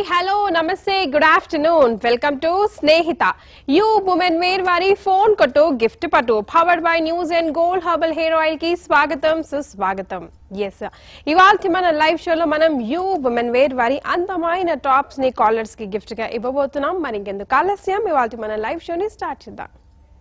Hello నమస్తే good afternoon welcome to Snehitha you women wear వారి phone కొట్టు గిఫ్ట్ పట్టు powered by news and gold herbal hair oil కి స్వాగతం సుస్వాగతం ఎస్ ఇవాళ మన లైవ్ షోలో మనం యూ ఉమెన్ వేర్ వారి అందమైన టాప్స్ ని కాలర్స్ కి గిఫ్ట్ గా ఇవ్వబోతున్నాం మరి ఇంకెందుకు ఆలస్యం ఇవాళ మన లైవ్ షోని స్టార్ట్ చేద్దాం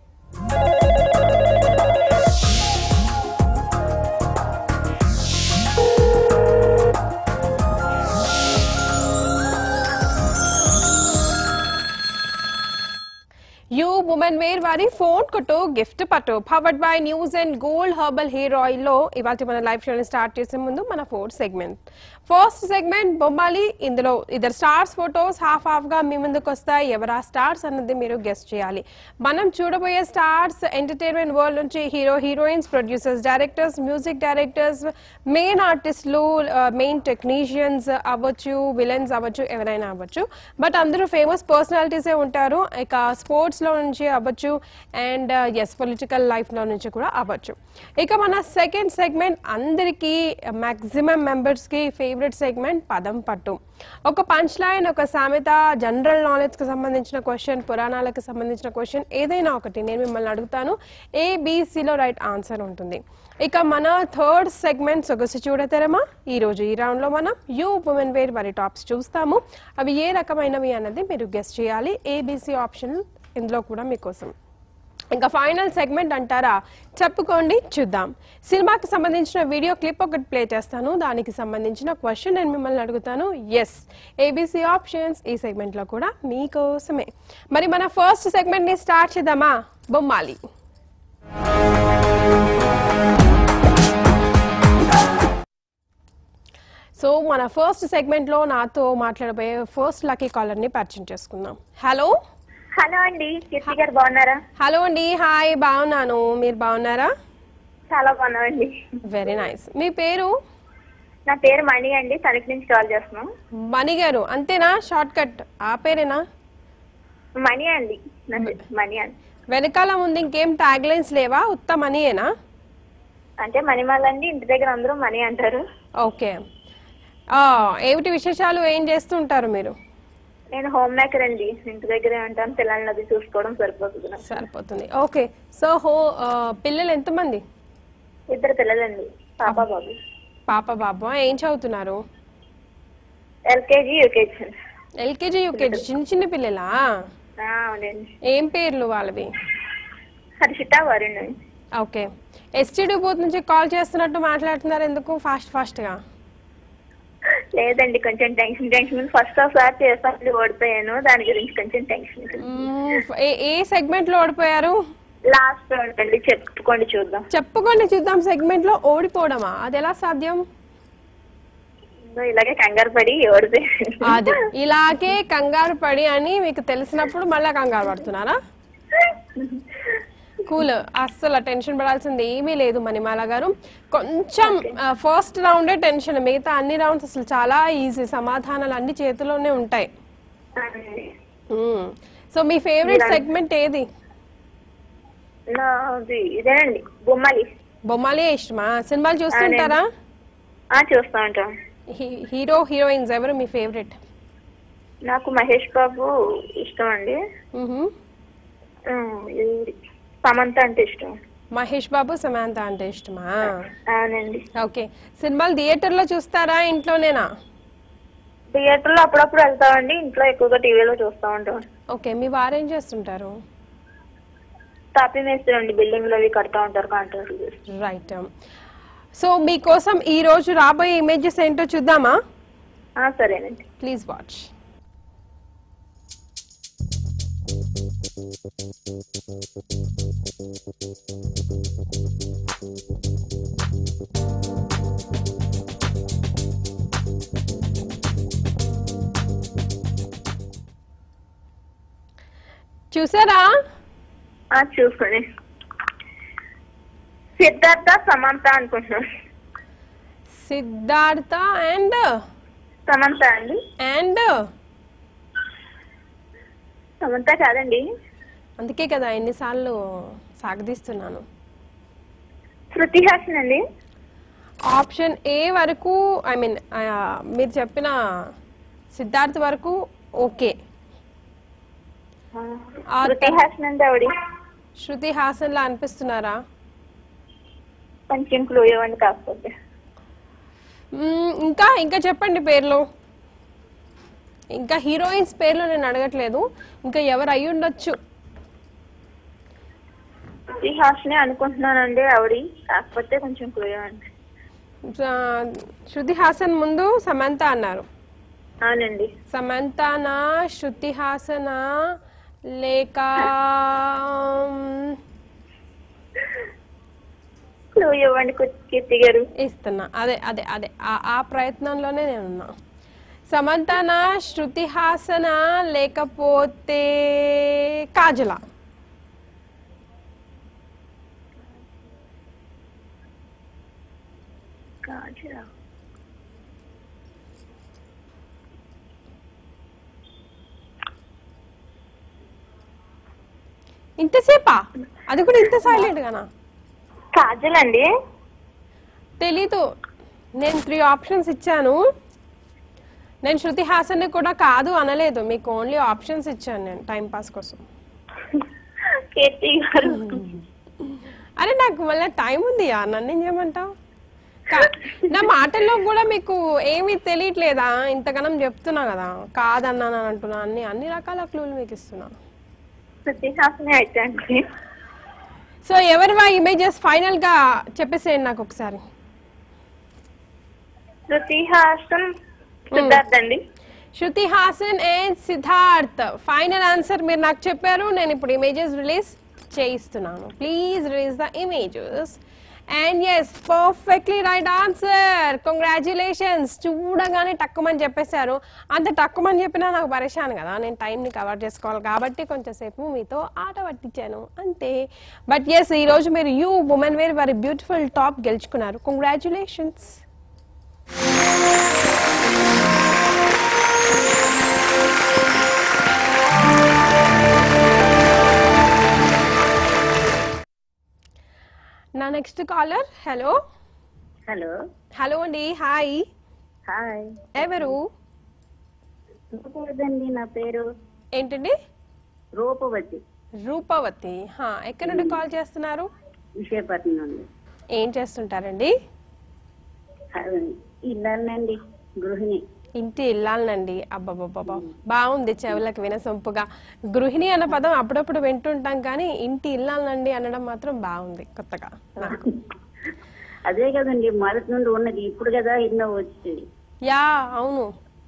యూ ఉమెన్ వేర్ వారి ఫోన్ కొట్టు గిఫ్ట్ పట్టు powered by news and gold herbal hair oil లో ఇవాళ మన లైఫ్ షోని స్టార్ట్ చేసే ముందు మన ఫోర్త్ సెగ్మెంట్ ఫస్ట్ సెగ్మెంట్ బొమ్మాలి ఇందులో ఇద్దరు స్టార్స్ ఫొటోస్ హాఫ్ హాఫ్ గా మీ ముందుకు వస్తాయి ఎవరా స్టార్స్ అన్నది మీరు గెస్ట్ చేయాలి మనం చూడబోయే స్టార్స్ ఎంటర్టైన్మెంట్ వరల్డ్ నుంచి hero heroines producers directors music directors main ఆర్టిస్టులు మెయిన్ టెక్నీషియన్స్ అవ్వచ్చు విలన్స్ అవ్వచ్చు ఎవరైనా అవ్వచ్చు బట్ అందరూ ఫేమస్ పర్సనాలిటీసే ఉంటారు ఇక స్పోర్ట్స్ లో నుంచి అవ్వచ్చు అండ్ ఎస్ పొలిటికల్ లైఫ్ లో నుంచి కూడా అవ్వచ్చు ఇక మన సెకండ్ సెగ్మెంట్ అందరికీ మాక్సిమం మెంబర్స్ కి ఫేవరెట్ సెగ్మెంట్ పదం పట్టు ఒక పంచ్ లైన్ ఒక సామెత జనరల్ నాలెడ్జ్ కి సంబంధించిన క్వశ్చన్ పురాణాలకు సంబంధించిన క్వశ్చన్ ఏదైనా ఒకటి నేను మిమ్మల్ని అడుగుతాను ఏబిసిలో రైట్ ఆన్సర్ ఉంటుంది ఇక మన థర్డ్ సెగ్మెంట్ సొగసు చూడతరమా ఈ రోజు ఈ రౌండ్ లో మనం యూ ఉమెన్ వేర్ వారి టాప్స్ చూస్తాము అవి ఏ రకమైనవి అన్నది మీరు గెస్ట్ చేయాలి ఏబిసి ఆప్షన్ ఇందులో కూడా మీకోసం ఇంకా ఫైనల్ సెగ్మెంట్ అంటారా చెప్పుకోండి చూద్దాం సినిమాకి సంబంధించిన వీడియో క్లిప్ ఒకటి ప్లే చేస్తాను దానికి సంబంధించిన క్వశ్చన్ నేను మిమ్మల్ని అడుగుతాను ఎస్ ఏబిసి ఆప్షన్స్ ఈ సెగ్మెంట్ లో కూడా మీకోసమే మరి మన ఫస్ట్ సెగ్మెంట్ ని స్టార్ట్ చేద్దామా బొమ్మాలి సో మన ఫస్ట్ సెగ్మెంట్ లో నాతో మాట్లాడబోయే ఫస్ట్ లక్కీ కాలర్ ని పరిచయం చేసుకుందాం హలో హలో అండి కీర్తి గారు బాగున్నారా హలో అండి హాయ్ బాగున్నాను మీరు బాగున్నారా చాలా బాగున్నామండి వెరీ నైస్ మీ పేరు నా పేరు మణి అండి తణుకు నుంచి కాల్ చేస్తున్నాం మణి గారు అంతేనా షార్ట్ కట్ ఆ పేరేనా మణి అండి నా పేరు మణి అండి వెనకాల ముందు ఇంకేం ట్యాగ్ లైన్స్ లేవా ఉత్త మనీయేనా అంటే మణిమాల అండి ఇంటి దగ్గర అందరూ మణి అంటారు ఓకే ఆ, ఏమిటి విశేషాలు ఏం చేస్తుంటారు మీరు నేను హోమ్ మేకర్ అండి ఇంటి దగ్గరే ఉంటాను పిల్లల్ని అది చూసుకోవడం సరిపోతుంది నాకు. సరిపోతుంది ఓకే సో హో ఆ, పిల్లలు ఎంతమంది ఇద్దరు పిల్లలండి పాప బాబు పాప బాబు ఏం చదువుతున్నారు ఎల్కేజీ యూకేజీ ఎల్కేజీ యూకేజీ చిన్న చిన్న పిల్లలా అవునండి ఏం పేర్లు వాళ్ళవి Harshita Varun okay STD booth నుంచి కాల్ చేస్తున్నట్టు మాట్లాడుతున్నారు ఎందుకు ఫాస్ట్ ఫాస్ట్గా లేదండి కొంచెం టెన్షన్ టెన్షన్ ఫస్ట్ ఒకసారి చేస్తాను ఓడిపోయాను దాని గురించి కొంచెం టెన్షన్ మ్మ్, ఏ ఏ సెగ్మెంట్లో ఓడిపోయారు లాస్ట్ అండి చెప్పుకోండి చూద్దాం చెప్పుకోండి చూద్దాం సెగ్మెంట్ లో ఓడిపోవడమా అది ఎలా సాధ్యం ఇదో ఇలాగే కంగారు పడి ఓడిపోయాను అది ఇలాగే కంగారు పడి అని మీకు తెలిసినప్పుడు మళ్ళీ కంగారు పడుతున్నారా కూల్ అస్సలు టెన్షన్ పడాల్సింది ఏమీ లేదు మణిమాల గారు కొంచెం ఫస్ట్ రౌండే టెన్షన్ మిగతా అన్ని రౌండ్స్ అసలు చాలా ఈజీ సమాధానాలు అన్ని చేతిలోనే ఉంటాయి సో మీ ఫేవరెట్ సెగ్మెంట్ ఏది నాది ఇదేనండి బొమ్మలి బొమ్మాలి ఇష్టమా సినిమాలు చూస్తుంటారా ఆ చూస్తూ ఉంటాం హీ- హీరో హీరోయిన్స్ ఎవరు మీ ఫేవరెట్ నాకు మహేష్ బాబు ఇష్టం అండి ఆ, ఇది సమంత అంటే ఇష్టం మహేష్ బాబు సమాంత అంటే ఇష్టమా అవునండి ఓకే సినిమాలు థియేటర్లో చూస్తారా ఇంట్లోనేనా థియేటర్ లో అప్పుడప్పుడు వెళ్తామండి ఇంట్లో ఎక్కువగా టీవీలో చూస్తూ ఉంటాం ఓకే మీ వారు ఏం చేస్తుంటారు తాపీ మేస్త్రి అండి బిల్డింగ్ లో అవి కడతా ఉంటారు కాంట్రాక్ట్ రైట్ సో మీకోసం ఈ రోజు రాబోయే ఇమేజెస్ ఏంటో చూద్దామా సరేనండి ప్లీజ్ వాచ్ చూసారా ఆ, చూసుకోండి సిద్ధార్థ సమంత అనుకుంటున్నాను సిద్ధార్థ అండ్ సమంత అండి అండ్ సమంత కాదండి అందుకే కదా ఎన్నిసార్లు సాగదీస్తున్నాను శృతి హాసన్ అండి ఆప్షన్ ఏ వరకు ఐ మీన్ మీరు చెప్పిన సిద్ధార్థ్ వరకు ఓకే ఆ శృతి హాసన్ అండి ఆవిడ శృతి హాసన్ లా అనిపిస్తున్నారా కొంచెం క్లూ ఇవ్వండి కాకపోతే మ్మ్, ఇంకా ఇంకా చెప్పండి పేర్లు ఇంకా హీరోయిన్స్ పేర్లు నేను అడగట్లేదు ఇంకా ఎవరు అయి ఉండొచ్చు శృతి హాసనే అనుకుంటున్నానండి ఆవిడ కాకపోతే కొంచెం క్లూ ఇవ్వండి ఆ, శృతి హాసన్ ముందు సమంత అన్నారు అవునండి సమంతనా శృతి హాసనా లేక మ్, క్లూ ఇవ్వండి కు- కీర్తి గారు ఇస్తున్నా అదే అదే అదే ఆ- ఆ ప్రయత్నంలోనే నేనున్నా సమంతనా శృతి హాసన లేకపోతే కాజల కాజల ఇంతసేపా అది కూడా ఇంత సైలెంట్ గానా కాజల్ అండి తెలీదు నేను త్రీ ఆప్షన్స్ ఇచ్చాను నేను శృతి హాసన్ కూడా కాదు అనలేదు మీకు ఓన్లీ ఆప్షన్స్ ఇచ్చాను నేను టైం పాస్ కోసం కీర్తి గారు అరే నాకు మళ్ళీ టైం ఉంది నన్ను ఏం చేయమంటావు కా- నా మాటల్లో కూడా మీకు ఏమీ తెలియట్లేదా ఇంతగానం చెప్తున్నా కదా కాదన్నాను అని అంటున్నా అన్ని అన్ని రకాల క్లూలు మీకు ఇస్తున్నా శృతి హాసనే అయితే అండి సో ఎవరివా ఇమేజెస్ ఫైనల్ గా చెప్పేసేయండి నాకు ఒకసారి శృతి హాసన్ సిద్ధార్థ్ అండి Shruti Haasan and Siddharth final answer మీరు నాకు చెప్పారు నేను ఇప్పుడు ఇమేజెస్ రిలీజ్ చేయిస్తున్నాను please release the images and yes perfectly right answer congratulations చూడగానే టక్కుమని చెప్పేశారు అంత టక్కుమని చెప్పినా నాకు పరేషాన్ కదా నేను టైంని కవర్ చేసుకోవాలి కాబట్టి కొంచెంసేపు మీతో ఆట పట్టించాను అంతే బట్ ఎస్ ఈరోజు మీరు యూ ఉమెన్ వేర్ వారి బ్యూటిఫుల్ టాప్ గెలుచుకున్నారు కంగ్రాచులేషన్స్ నా next caller hello hello hello అండి హాయ్ హాయ్ ఎవరు రూపవతి నా పేరు ఏంటండి రూపవతి రూపవతి హా, ఎక్కడి నుండి కాల్ చేస్తున్నారు విశాఖపట్నం నుండి ఏం చేస్తుంటారండి ఇల్లాలండి గృహిణి ఇంటి ఇల్లాలనండి అబ్బబ్బబ్బబ్బా బాగుంది చెవులకు వినసొంపుగా గృహిణి అన్న పదం అప్పుడప్పుడు వింటుంటాం కానీ ఇంటి ఇల్లాలనండి అనడం మాత్రం బాగుంది కొత్తగా నాకు అదే కదండి మొదటి నుండి ఉన్నది ఇప్పుడు కదా ఎన్నో వచ్చేది యా అవును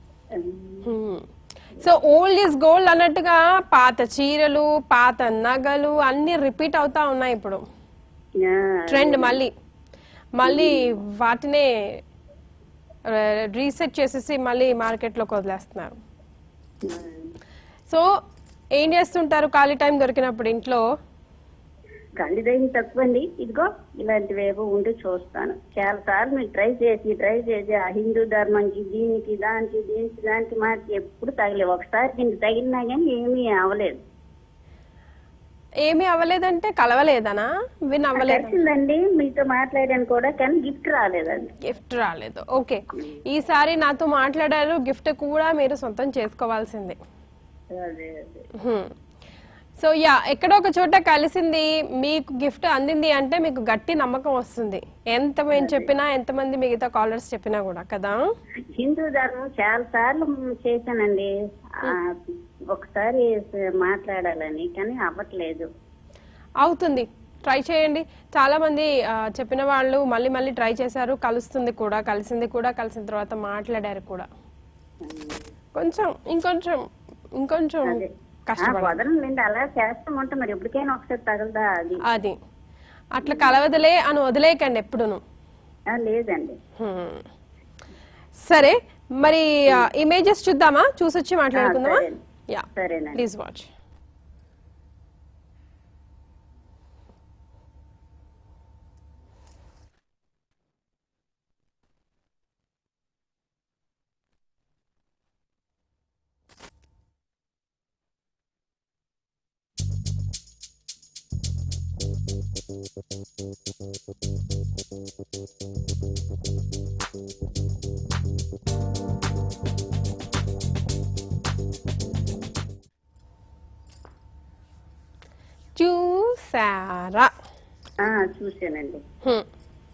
సో ఓల్డ్ ఇస్ గోల్డ్ అన్నట్టుగా పాత చీరలు పాత నగలు అన్ని రిపీట్ అవుతా ఉన్నాయి ఇప్పుడు ఆ, ట్రెండ్ మళ్ళీ మళ్ళీ వాటినే రీసెట్ చేసేసి మళ్ళీ మార్కెట్లోకి వదిలేస్తున్నారు సో ఏం చేస్తుంటారు ఖాళీ టైం దొరికినప్పుడు ఇంట్లో గండి దయ్యం తక్కువ అండి ఇదిగో ఇలాంటివేవో ఉండి చూస్తాను చాలా సార్లు మీరు ట్రై చేసి ట్రై చేసి ఆ హిందూ ధర్మంకి దీనికి దానికి దీనికి దానికి మార్చి ఎప్పుడు తగిలే ఒకసారి దీనికి తగిలినా కానీ ఏమీ అవ్వలేదు ఏమీ అవ్వలేదంటే కలవలేదనా విన్ అవ్వలేదు కలిసిందండి మీతో మాట్లాడాను కూడా కానీ గిఫ్ట్ రాలేదండి గిఫ్ట్ రాలేదు ఓకే ఈసారి నాతో మాట్లాడారు గిఫ్ట్ కూడా మీరు సొంతం చేసుకోవాల్సిందే అదే అదే సో యా ఎక్కడో ఒక చోట కలిసింది మీకు గిఫ్ట్ అందింది అంటే మీకు గట్టి నమ్మకం వస్తుంది ఎంత మేము చెప్పినా ఎంతమంది మిగతా కాలర్స్ చెప్పినా కూడా కదా హిందూ ధర్మం చాలా సార్లు చేశానండి ఆ, ఒకసారి మాట్లాడాలని కానీ అవ్వట్లేదు అవుతుంది ట్రై చేయండి చాలా మంది ఆ, చెప్పిన వాళ్ళు మళ్ళీ మళ్ళీ ట్రై చేశారు కలుస్తుంది కూడా కలిసింది కూడా కలిసిన తర్వాత మాట్లాడారు కూడా కొంచెం ఇంకొంచెం ఇంకొంచెం అదే. ఆ, కష్టపడాలి వదలండి అలా చేస్తామంటే మరి ఎప్పటికైనా ఒకసారి తగలదా అది అది అట్లా కలవదలే అని వదిలేయకండి ఎప్పుడును ఆ, లేదండి హ్మ్. సరే మరి ఇమేజెస్ చూద్దామా చూసొచ్చి మాట్లాడుకుందామా సరే. యా సరేనండి ప్లీజ్ వాచ్ చూసారా ఆ, చూశానండి హ్మ్.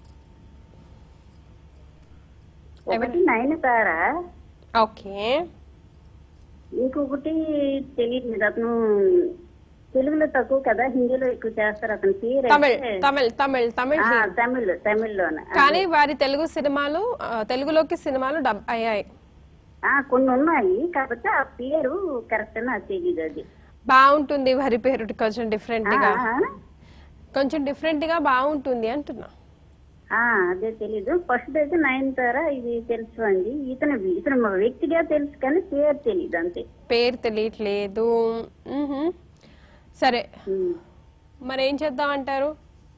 ఒకటి నయనతార ఓకే ఇంకొకటి తెలియదు మీరు అతను తెలుగులో తక్కువ కదా హిందీలో ఎక్కువ చేస్తారు అతని పేరు తమిళ్ అయితే- తమిళ్ తమిళ్ తమిళ్ ఆ, hero. తమిళ్ తమిళ్లోన కానీ వారి తెలుగు సినిమాలు ఆ, తెలుగులోకి సినిమాలు డబ్ అయ్యాయి ఆ, కొన్ని ఉన్నాయి కాకపోతే ఆ పేరు కరెక్ట్ నాకు తెలియదు అది బాగుంటుంది వారి పేరు కొంచెం డిఫరెంట్ ఆ, గా ఆ, కొంచెం డిఫరెంట్ గా బాగుంటుంది అంటున్నా ఆ, అదే తెలీదు ఫస్ట్ అయితే నయనతార ఇది తెలుసు అండి ఇతను ఇతను మా వ్యక్తిగా తెలుసు కానీ పేరు తెలియదు అంతే పేరు తెలియట్లేదు మ్హూ. సరే ఉమ్. మరి ఏం చేద్దాం అంటారు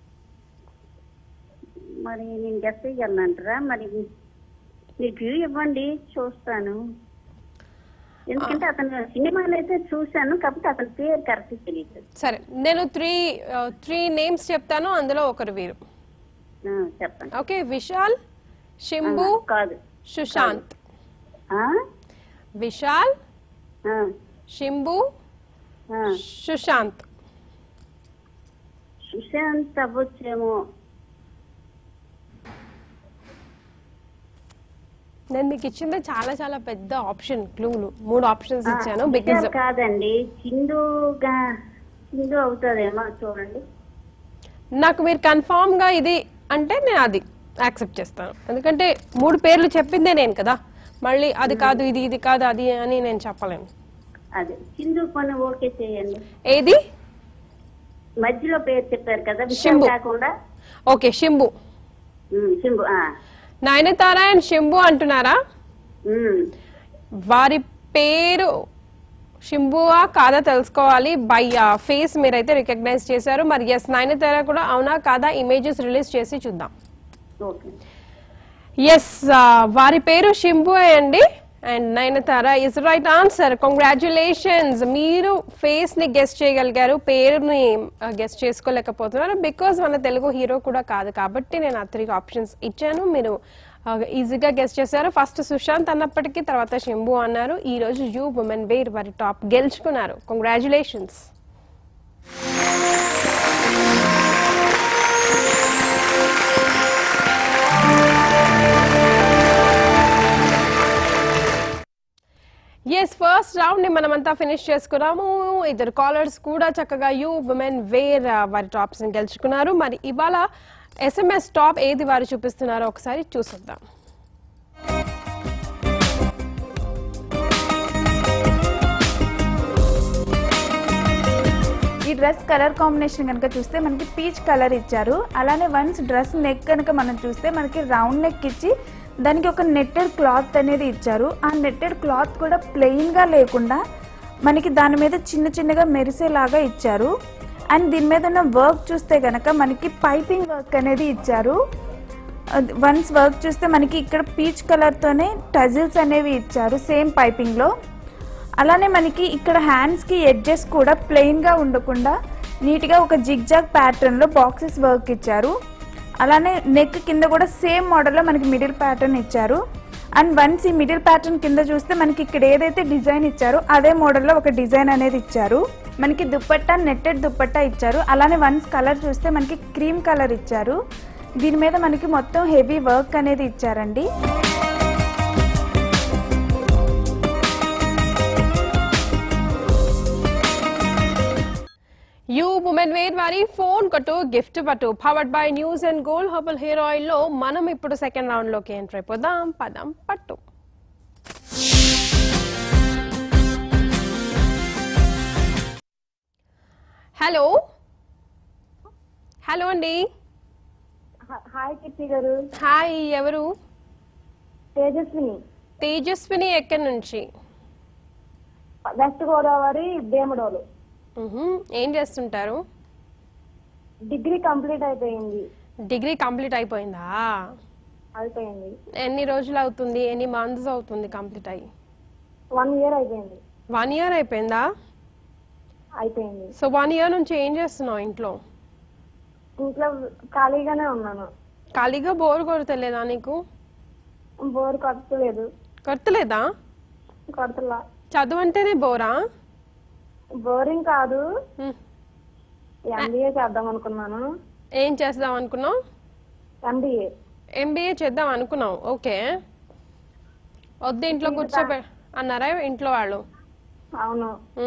మరి నేను గెస్ట్ చేయగలనంటారా మరి మీరు వ్యూ ఇవ్వండి చూస్తాను ఎందుకంటే అతను సినిమాలు అయితే చూశాను కాకపోతే అతని పేరు కరెక్ట్ తెలియదు సరే నేను త్రీ త్రీ నేమ్స్ చెప్తాను అందులో ఒకరు వీరు ఆ, చెప్పండి ఓకే విశాల్ శంభు ఆ, కాదు సుశాంత్ ఆ? విశాల్ ఆ, శంభు ఆ. సుశాంత్ సుశాంత్ అవ్వచ్చేమో నేను మీకు ఇచ్చింది చాలా చాలా పెద్ద ఆప్షన్ క్లూలు మూడు ఆప్షన్స్ ఆ, ఇచ్చాను బికాజ్ సుశాంత్ కాదండి సింధుగా సింధు అవుతుందేమో చూడండి నాకు మీరు కన్ఫామ్ గా ఇది అంటే నేను అది యాక్సెప్ట్ చేస్తాను ఎందుకంటే మూడు పేర్లు చెప్పిందే నేను కదా మళ్ళీ అది కాదు ఇది ఇది కాదు అది అని నేను చెప్పలేను అదే సింధు పని ఓకే చేయండి ఏది మధ్యలో పేరు చెప్పారు కదా విషయం శంభు. కాకుండా ఓకే శంభు ఉమ్, సింబు ఆ, నయనతార అండ్ శంభు అంటున్నారా ఉమ్. వారి పేరు శంభువా కాదా తెలుసుకోవాలి బై ఫేస్ మీరైతే రికగ్నైజ్ చేశారు మరి ఎస్ నయనతార కూడా అవునా కాదా ఇమేజెస్ రిలీజ్ చేసి చూద్దాం ఓకే ఎస్ వారి పేరు శంభు అండి and Nayanthara is right answer congratulations మీరు ఫేస్ ని గెస్ట్ చేయగలిగారు పేరుని గెస్ట్ చేసుకోలేకపోతున్నారు బికాస్ మన తెలుగు హీరో కూడా కాదు కాబట్టి నేను ఆ త్రీ ఆప్షన్స్ ఇచ్చాను మీరు ఈజీగా గెస్ట్ చేశారు ఫస్ట్ సుశాంత్ అన్నప్పటికీ తర్వాత శంభు అన్నారు ఈ రోజు యూ ఉమెన్ వేర్ వారి టాప్ గెలుచుకున్నారు కంగ్రాచులేషన్స్ ఎస్ ఫస్ట్ రౌండ్ ని మనమంతా ఫినిష్ చేసుకున్నాము ఇద్దరు కాలర్స్ కూడా చక్కగా యూ ఉమెన్ వేర్ వారి టాప్స్ ని గెలుచుకున్నారు మరి ఇవాళ ఎస్ఎంఎస్ టాప్ ఏది వారు చూపిస్తున్నారో ఒకసారి చూసొద్దాం ఈ డ్రెస్ కలర్ కాంబినేషన్ కనుక చూస్తే మనకి పీచ్ కలర్ ఇచ్చారు అలానే వన్స్ డ్రెస్ నెక్ కనుక మనం చూస్తే మనకి రౌండ్ నెక్ ఇచ్చి దానికి ఒక నెట్టెడ్ క్లాత్ అనేది ఇచ్చారు ఆ నెట్టెడ్ క్లాత్ కూడా ప్లెయిన్ గా లేకుండా మనకి దాని మీద చిన్న చిన్నగా మెరిసేలాగా ఇచ్చారు అండ్ దీని మీద ఉన్న వర్క్ చూస్తే గనక మనకి పైపింగ్ వర్క్ అనేది ఇచ్చారు వన్స్ వర్క్ చూస్తే మనకి ఇక్కడ పీచ్ కలర్తోనే టజిల్స్ అనేవి ఇచ్చారు సేమ్ పైపింగ్లో అలానే మనకి ఇక్కడ హ్యాండ్స్కి ఎడ్జెస్ కూడా ప్లెయిన్గా ఉండకుండా నీట్గా ఒక జిగ్జాగ్ ప్యాటర్న్లో బాక్సెస్ వర్క్ ఇచ్చారు అలానే నెక్ కింద కూడా సేమ్ మోడల్లో మనకి మిడిల్ ప్యాటర్న్ ఇచ్చారు అండ్ వన్స్ ఈ మిడిల్ ప్యాటర్న్ కింద చూస్తే మనకి ఇక్కడ ఏదైతే డిజైన్ ఇచ్చారో అదే మోడల్లో ఒక డిజైన్ అనేది ఇచ్చారు మనకి దుప్పట్టా నెట్టెడ్ దుప్పట్టా ఇచ్చారు అలానే వన్స్ కలర్ చూస్తే మనకి క్రీమ్ కలర్ ఇచ్చారు దీని మీద మనకి మొత్తం హెవీ వర్క్ అనేది ఇచ్చారండి యూ ఉమెన్ వేర్ వారి ఫోన్ కొట్టు గిఫ్ట్ పట్టు powered by news and gold herbal hair oil లో మనం ఇప్పుడు సెకండ్ రౌండ్ లోకి ఎంటర్ అయిపోదాం పదం పట్టు హలో హలో అండి హాయ్ కీర్తి గారు హాయ్ ఎవరు తేజస్విని తేజస్విని ఎక్కడి నుంచి వెస్ట్ గోదావరి భీమడోలు మ్హూ. ఏం చేస్తుంటారు డిగ్రీ కంప్లీట్ అయిపోయింది డిగ్రీ కంప్లీట్ అయిపోయిందా అయిపోయింది ఎన్ని రోజులు అవుతుంది ఎన్ని మంత్స్ అవుతుంది కంప్లీట్ అయ్యి వన్ ఇయర్ అయిపోయింది వన్ ఇయర్ అయిపోయిందా అయిపోయింది సో వన్ ఇయర్ నుంచి ఏం చేస్తున్నావు ఇంట్లో ఇంట్లో ఖాళీగానే ఉన్నాను ఖాళీగా బోర్ కొడతలేదా నీకు బోర్ కొట్టలేదు కొడతలేదా కొడతలా చదువు అంటేనే బోరా బోరింగ్ కాదు హ్మ్. ఎంబీఏ చేద్దాం అనుకున్నాను ఏం చేద్దాం అనుకున్నావు ఎంబీఏ ఎంబీఏ చేద్దాం అనుకున్నావు ఓకే వద్దు ఇంట్లో కూర్చోబె అన్నారా ఇంట్లో వాళ్ళు అవును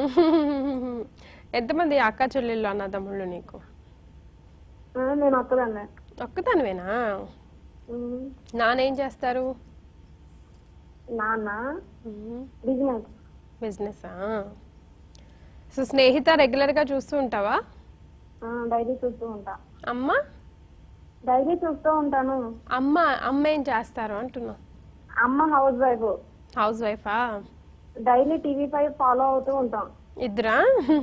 ఎంతమంది అక్క చెల్లెళ్ళు అన్నదమ్ముళ్ళు నీకు ఆ, నేను ఒక్కదాన్నే ఒక్కదానివేనా ఉమ్, నానేం చేస్తారు నాన్న బిజినెస్ బిజినెస్ సో స్నేహిత రెగ్యులర్గా చూస్తూ ఉంటావా డైలీ చూస్తూ ఉంటా అమ్మ డైలీ చూస్తూ ఉంటాను అమ్మ అమ్మ ఏం చేస్తారు అంటున్నా అమ్మ హౌస్ వైఫ్ హౌస్ వైఫా డైలీ టీవీ ఫైవ్ ఫాలో అవుతూ ఉంటాం ఇద్దరా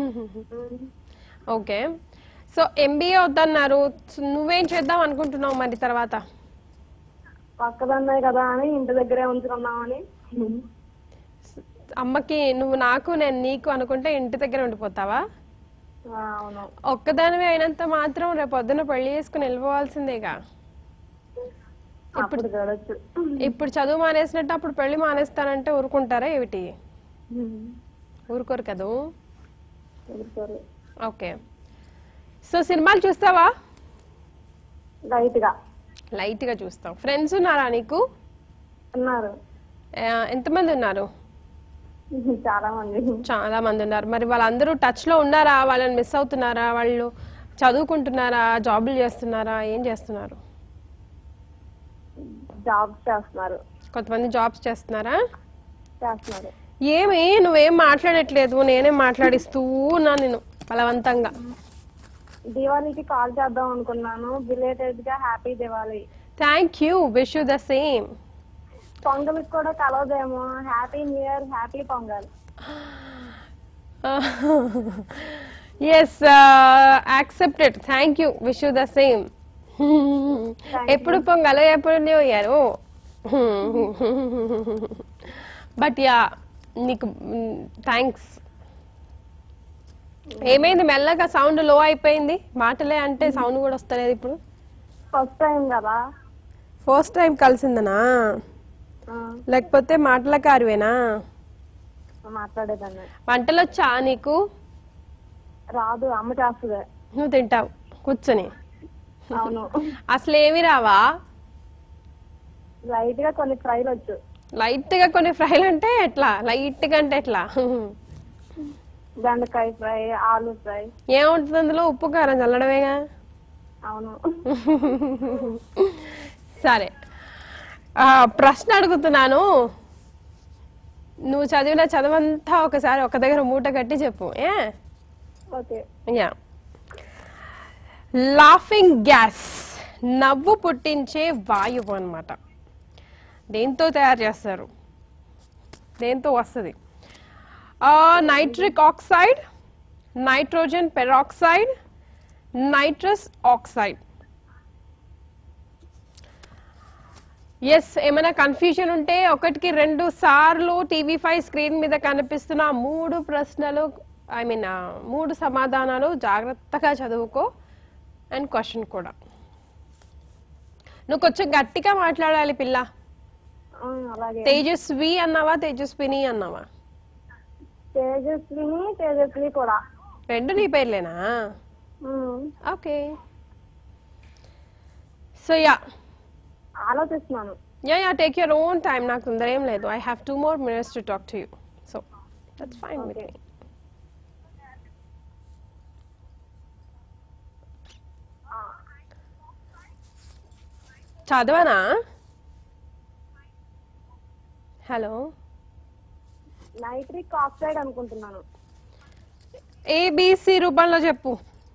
ఓకే సో ఎంబీఏ వద్దన్నారు సో నువ్వేం చేద్దాం అనుకుంటున్నావు మరి తర్వాత పక్కదన్నాయి కదా అని ఇంటి దగ్గరే ఉంచుకున్నామని అమ్మకి నువ్వు నాకు నేను నీకు అనుకుంటే ఇంటి దగ్గర ఉండిపోతావా ఆ, అవును ఒక్కదానివి అయినంత మాత్రం రేపు పొద్దున పెళ్లి చేసుకుని వెళ్ళిపోవాల్సిందేగా అప్పుడు చూడొచ్చు ఇప్పుడు చదువు మానేసినట్టు అప్పుడు పెళ్లి మానేస్తానంటే ఊరుకుంటారా ఏమిటి ఊరుకోరు కదూ ఊరుకోరు. ఓకే సో సినిమాలు చూస్తావా లైట్ గా లైట్ గా చూస్తాం ఫ్రెండ్స్ ఉన్నారా నీకు ఉన్నారు ఆ, ఎంతమంది ఉన్నారు చాలా మంది చాలా మంది ఉన్నారు మరి వాళ్ళందరూ టచ్ లో ఉన్నారా వాళ్ళని మిస్ అవుతున్నారా వాళ్ళు చదువుకుంటున్నారా జాబులు చేస్తున్నారా ఏం చేస్తున్నారు జాబ్ చేస్తున్నారు కొంతమంది జాబ్స్ చేస్తున్నారా చేస్తున్నారు ఏమి నువ్వేం మాట్లాడట్లేదు నేనే మాట్లాడిస్తూ ఉన్నా నేను బలవంతంగా దివాళీకి కాల్ చేద్దాం అనుకున్నాను బిలేటెడ్ గా happy Diwali thank you wish you the same పొంగల్కి కూడా కలవదేమో happy new year happy Pongal yes accepted thank you wish you the same ఎప్పుడు పొంగలు ఎప్పుడు న్యూ ఇయర్ బట్ యా నీకు థ్యాంక్స్ ఏమైంది మెల్లగా సౌండ్ లో అయిపోయింది మాటలే అంటే సౌండ్ కూడా వస్తలేదు ఇప్పుడు ఫస్ట్ టైం కదా ఫస్ట్ టైం కలిసిందనా ఆ, లేకపోతే మాటల కారువేనా మాట్లాడేదాన్ని వంటలు వచ్చా నీకు రాదు అమ్మ చేస్తుంది నువ్వు తింటావు కూర్చొని అవును అసలు ఏమి రావా లైట్ గా కొన్ని ఫ్రైలు వచ్చు లైట్ గా కొన్ని ఫ్రైలు అంటే ఎట్లా లైట్ గా అంటే ఎట్లా బెండకాయ ఫ్రై ఆలు ఫ్రై ఏముంటుంది అందులో ఉప్పు కారం చల్లడమేగా అవును సరే ఆ, ప్రశ్న అడుగుతున్నాను నువ్వు చదివిన చదవంతా ఒకసారి ఒక దగ్గర మూట కట్టి చెప్పు ఏ ఓకే యా లాఫింగ్ గ్యాస్ నవ్వు పుట్టించే వాయువు అన్నమాట దేంతో తయారు చేస్తారు దేంతో వస్తుంది nitric oxide nitrogen peroxide nitrous oxide yes ఏమైనా కన్ఫ్యూజన్ ఉంటే ఒకటికి రెండు సార్లు టీవీ ఫైవ్ స్క్రీన్ మీద కనిపిస్తున్న ఆ మూడు ప్రశ్నలు ఐ మీన్ మూడు సమాధానాలు జాగ్రత్తగా చదువుకో అండ్ క్వశ్చన్ కూడా నువ్వు కొంచెం గట్టిగా మాట్లాడాలి పిల్ల ఆ, అలాగే తేజస్వి అన్నావా తేజస్విని అన్నావా తేజస్విని తేజస్వి కూడా రెండు నీ పేర్లేనా ఉమ్, ఓకే సో యా ఆలోచిస్తున్నాను yeah yeah take your own time నాకు తొందర ఏం లేదు I have two more minutes to talk to you so that's fine with me చదవనా హలో నైట్రిక్ ఆక్సైడ్ అనుకుంటున్నాను ఏబిసి రూపంలో చెప్పు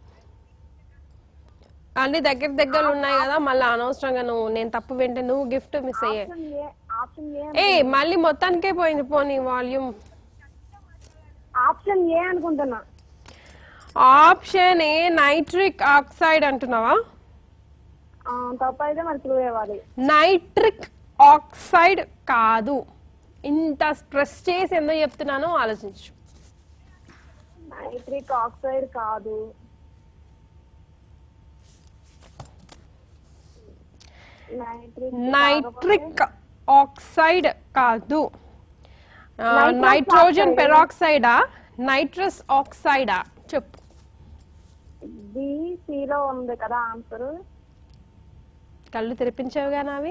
అన్ని దగ్గర దగ్గర ఉన్నాయి కదా మళ్ళీ అనవసరంగా నువ్వు నేను తప్పు వింటే నువ్వు గిఫ్ట్ మిస్ అయ్యే option A option A A మళ్ళీ మొత్తానికే పోయింది పోనీ వాల్యూమ్ ఆప్షన్ ఏ అనుకుంటున్నా ఆప్షన్ ఏ నైట్రిక్ ఆక్సైడ్ అంటున్నావా ఆ, తప్పు అయితే మరి క్లూ ఇవ్వాలి నైట్రిక్ ఆక్సైడ్ కాదు ఇంత స్ట్రెస్ చేసి ఎందుకు చెప్తున్నానో ఆలోచించు నైట్రిక్ ఆక్సైడ్ కాదు నైట్రిక్ నైట్రిక్ ఆక్సైడ్ కాదు Nitrous నైట్రోజన్ oxide. పెరాక్సైడా నైట్రస్ ఆక్సైడా చెప్పు లో ఉంది కదా ఆన్సర్ కళ్ళు తెరిపించావుగా నావి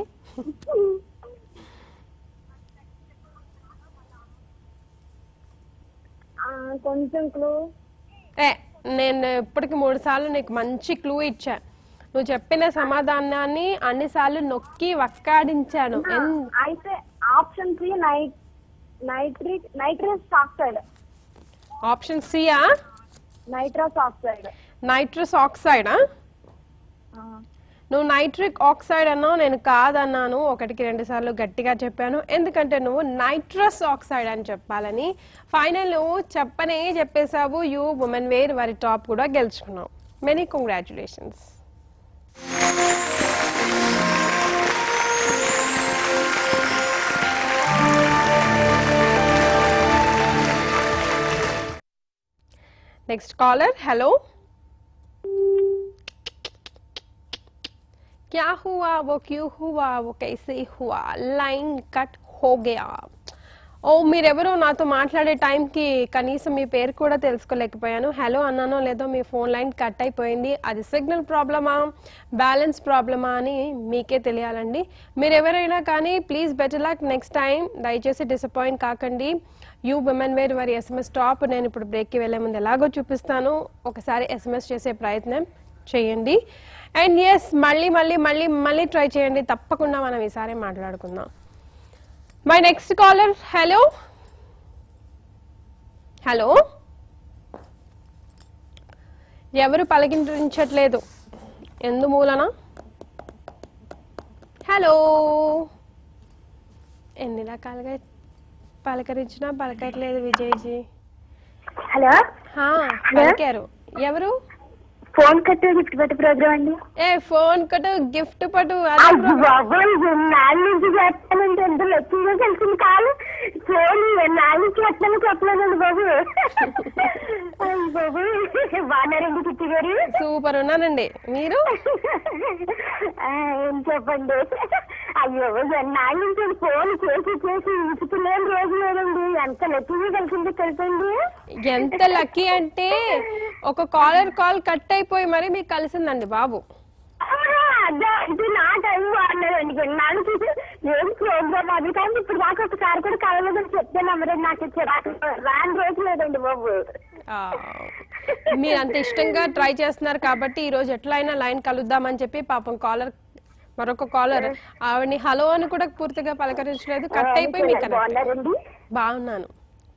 కొంచెం క్లూ ఏ నేను ఇప్పటికి మూడు సార్లు నీకు మంచి క్లూ ఇచ్చా నువ్వు చెప్పిన సమాధానాన్ని అన్నిసార్లు నొక్కి వక్కాడించాను ఎన్- అయితే ఆప్షన్ సి నైట్ నైట్రిక్ నైట్రస్ ఆక్సైడ్ ఆప్షన్ సియా నైట్రస్ ఆక్సైడ్ నైట్రస్ ఆక్సైడా నువ్వు నైట్రిక్ ఆక్సైడ్ అన్నావు నేను కాదన్నాను ఒకటికి రెండు సార్లు గట్టిగా చెప్పాను ఎందుకంటే నువ్వు నైట్రస్ ఆక్సైడ్ అని చెప్పాలని ఫైనల్ నువ్వు చెప్పనే చెప్పేశావు యూ ఉమెన్ వేర్ వారి టాప్ కూడా గెలుచుకున్నావు many congratulations next caller hello क्या हुआ वो क्यों हुआ वो कैसे हुआ లైన్ కట్ హో గయా ఓ మీరెవరో నాతో మాట్లాడే టైంకి కనీసం మీ పేరు కూడా తెలుసుకోలేకపోయాను హలో అన్నానో లేదో మీ ఫోన్ లైన్ కట్ అయిపోయింది అది సిగ్నల్ ప్రాబ్లమా బ్యాలెన్స్ ప్రాబ్లమా అని మీకే తెలియాలండి మీరు ఎవరైనా కానీ please better luck next time దయచేసి డిసప్పాయింట్ కాకండి యూ విమెన్ వేర్ వారి ఎస్ఎంఎస్ టాప్ నేను ఇప్పుడు బ్రేక్కి వెళ్ళే ముందు ఎలాగో చూపిస్తాను ఒకసారి ఎస్ఎంఎస్ చేసే ప్రయత్నం చేయండి అండ్ ఎస్ మళ్ళీ మళ్ళీ మళ్ళీ మళ్ళీ ట్రై చేయండి తప్పకుండా మనం ఈసారి మాట్లాడుకుందాం my next caller hello hello ఎవరు పలకించట్లేదు ఎందు మూలన హలో ఎన్ని రకాలుగా పలకరించినా పలకట్లేదు విజయ్జీ హలో హా, పలికారు ఎవరు ఫోన్ కట్టు గిఫ్ట్ పెట్టు ప్రోగ్రామ్ అండి ఏ ఫోన్ కటు గిఫ్ట్ పటు అదే అయ్యో program. బాబోయ్ నాలుగు నుంచి చేస్తానంటే ఎంత లక్ష్యంగా కలిసింది కాదు ఫోన్ నాలుగు నుంచి చేస్తాను చెప్పలేదండి బాబు అయ్య బాబు బాగున్నారండి చిట్టి గారు సూపర్ ఉన్నానండి మీరు ఆ, ఏం చెప్పండి అయ్యో నాలుగు నుంచి ఫోన్ చేసి చేసి ఇసుకులేని రోజు లేదండి ఎంత లక్ష్యంగా కలిసింది తెలుసండి ఎంత లక్కీ అంటే ఒక కాలర్ కాల్ కట్ అయిపోయి మరి మీకు కలిసిందండి బాబు ఆహా, అదే ఇది నా టైం బాగున్నదండి నాలుగు చూసి ఏం ప్రోగ్రామ్ అది కానీ ఇప్పుడు దాకా ఒకసారి కూడా కలవదని చెప్తే నమ్మరండి నాకు చిరాకు రాని రోజు లేదండి బాబు ఆ, మీరు అంత ఇష్టంగా ట్రై చేస్తున్నారు కాబట్టి ఈ రోజు ఎట్లయినా లైన్ కలుద్దామని చెప్పి పాపం కాలర్ మరొక కాలర్ ఆవిడని హలో అని కూడా పూర్తిగా పలకరించలేదు కట్ అయిపోయి మీకు connect. బాగున్నారండి బాగున్నాను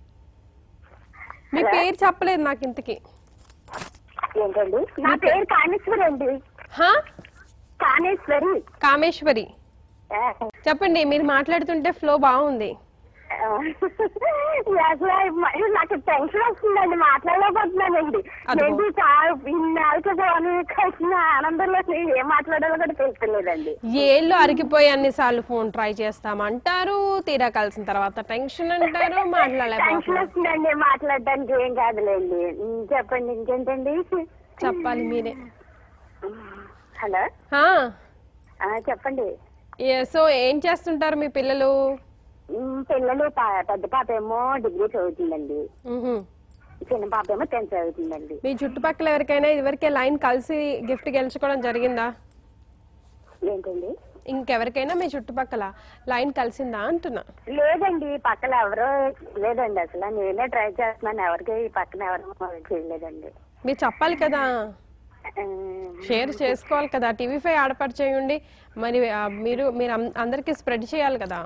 మీ పేరు చెప్పలేదు నాకు ఇంతకి ఏంటండి నా పేరు కామేశ్వరి అండి హా కామేశ్వరి కామేశ్వరి ఆ, చెప్పండి మీరు మాట్లాడుతుంటే ఫ్లో బాగుంది ఆ, అసలు మరి నాకు టెన్షన్ వస్తుందండి మాట్లాడలేకపోతున్నానండి అదిగో. ఏంటి చాలా ఇన్నాళ్ళకి ఫోన్ కలిసిన ఆనందంలో ఏం మాట్లాడాలో కూడా తెలుస్తలేదండి ఏళ్ళు అరిగిపోయి అన్నిసార్లు ఫోన్ ట్రై చేస్తామంటారు తీరా కలిసిన తర్వాత టెన్షన్ అంటారు టెన్షన్ మాట్లాడలేకపోతున్నారు వస్తుందండి మాట్లాడడానికి ఏం కాదులేండి ఉమ్, చెప్పండి ఇంకేంటండి చెప్పాలి మీరే హలో హా, ఆ, చెప్పండి ఏ- సో ఏం చేస్తుంటారు మీ పిల్లలు ఉమ్, పిల్లలు పా- పెద్ద పాప ఏమో డిగ్రీ చదువుతుందండి మ్హూ. చిన్న పాప ఏమో టెన్త్ చదువుతుందండి మీ చుట్టుపక్కల ఎవరికైనా ఇదివరకే లైన్ కలిసి గిఫ్ట్ గెలుచుకోవడం జరిగిందా ఏంటండి ఇంకెవరికైనా మీ చుట్టుపక్కల లైన్ కలిసిందా అంటున్నా లేదండి పక్కన ఎవరో లేదండి అసలు నేనే ట్రై చేస్తున్నాను ఎవరికి ఈ పక్కన ఎవరు చేయలేదండి మీరు చెప్పాలి కదా ఆ, షేర్ చేసుకోవాలి కదా టీవీ ఫైవ్ ఆడపరిచేయండి మరి ఆ, మీరు మీరు అం- అందరికీ స్ప్రెడ్ చేయాలి కదా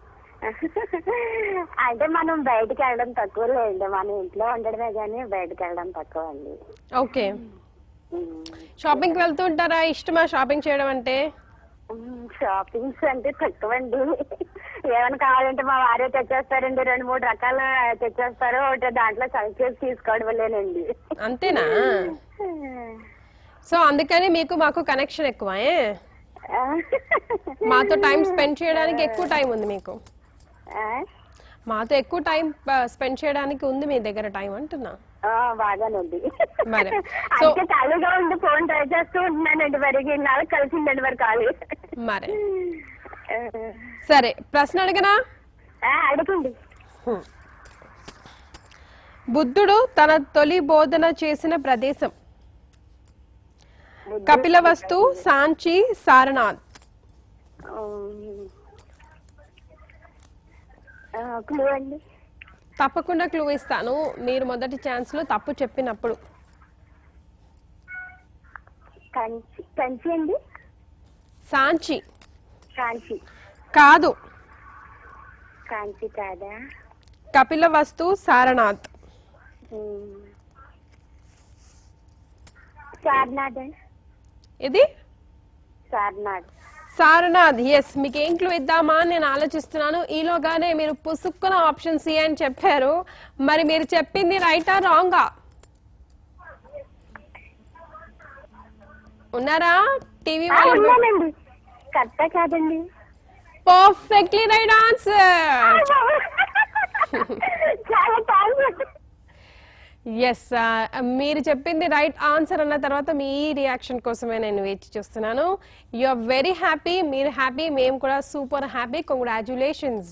అంటే మనం బయటికి వెళ్ళడం తక్కువ లేదండి మన ఇంట్లో ఉండడమే కానీ బయటికి వెళ్ళడం తక్కువ అండి ఓకే ఉమ్. షాపింగ్కి వెళ్తూ ఉంటారా ఇష్టమా షాపింగ్ చేయడం అంటే ఉమ్, షాపింగ్స్ అంటే తక్కువ అండి ఏమైనా కావాలంటే మా వారే తెచ్చేస్తారండి రెండు మూడు రకాలు తెచ్చేస్తారు ఒకటి దాంట్లో సెలెక్ట్ చేసి తీసుకోవడమేనండి అంతేనా సో అందుకని మీకు మాకు కనెక్షన్ ఎక్కువ ఏ? మాతో టైం స్పెండ్ చేయడానికి ఎక్కువ టైం ఉంది మీకు మాతో ఎక్కువ టైం స్పెండ్ చేయడానికి ఉంది మీ దగ్గర టైం అంటున్నా ఆ, బాగానండి మరి. సో- అయితే ఖాళీగా ఉండి ఫోన్ ట్రై చేస్తూ ఉంటున్నానండి మరి ఇన్నాళ్ళు కలిసిందండి మరి ఖాళీ మరి సరే ప్రశ్న అడగనా ఆ, అడగండి బుద్ధుడు తన తొలి బోధన చేసిన ప్రదేశం కపిల వస్తు సాంచి సారనాథ్ క్లూ అండి తప్పకుండా క్లూ ఇస్తాను మీరు మొదటి ఛాన్స్ లో తప్పు చెప్పినప్పుడు కంచి కంచి అండి సాంచి కాంచి కాదు కాంచి కాదా కపిల వస్తు సారనాథ్ ఉమ్. సార్నాథ్ అండి ఇది సార్నాథ్ సారనాథ్ ఎస్ మీకు ఏం క్లూ ఇద్దామా అని నేను ఆలోచిస్తున్నాను ఈలోగానే మీరు పుసుక్కున ఆప్షన్ సి అని చెప్పారు మరి మీరు చెప్పింది రైటా రాంగా ఉన్నారా టీవీ ఆ, వాళ్ళు ఉన్నానండి కరెక్టా కాదండి పర్ఫెక్ట్లీ రైట్ ఆన్సర్ చాలా థ్యాంక్స్ ఎస్ మీరు చెప్పింది రైట్ ఆన్సర్ అన్న తర్వాత మీ రియాక్షన్ కోసమే నేను వేచి చూస్తున్నాను యు ఆర్ వెరీ హ్యాపీ మీరు హ్యాపీ మేము కూడా సూపర్ హ్యాపీ కంగ్రాచులేషన్స్